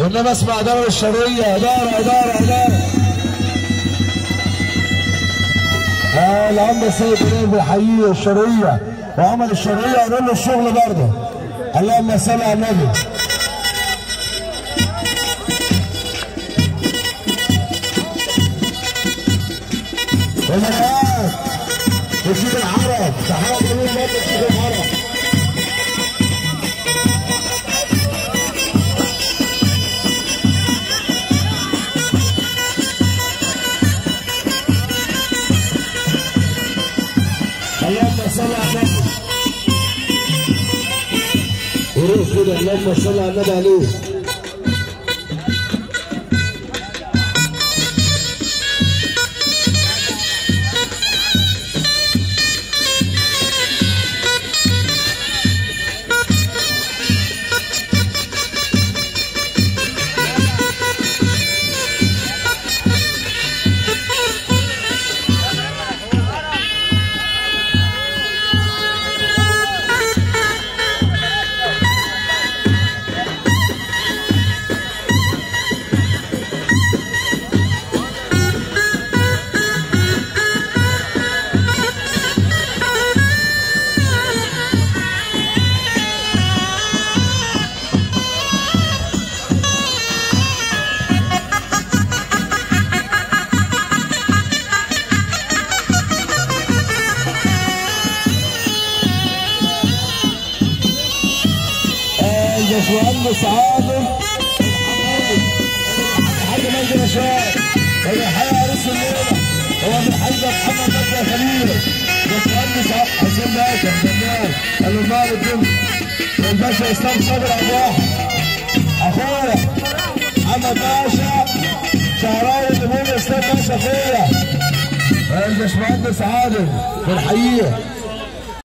انما اسمع اداره الشرقيه اداره اداره اداره آه العم سيد ابراهيم بيحييه الشرقيه وعمل الشرقيه وقال له الشغل برضه اللهم صل على النبي ومنعات وشيخ العرب تحية جميل برضه شيخ العرب اللهم صل على النبي وروح كده اللهم صل على النبي عليه الباشمهندس عادل حاج مجدي رشاد هو حي عريس الليله هو من حاج محمد مجدي خليل باشمهندس حسين باشا فنان الامام الدنيا والباشا اسلام صابر ابو واحد اخويا محمد باشا شعراوي اللي اسلام باشا اخويا الباشمهندس عادل بنحييه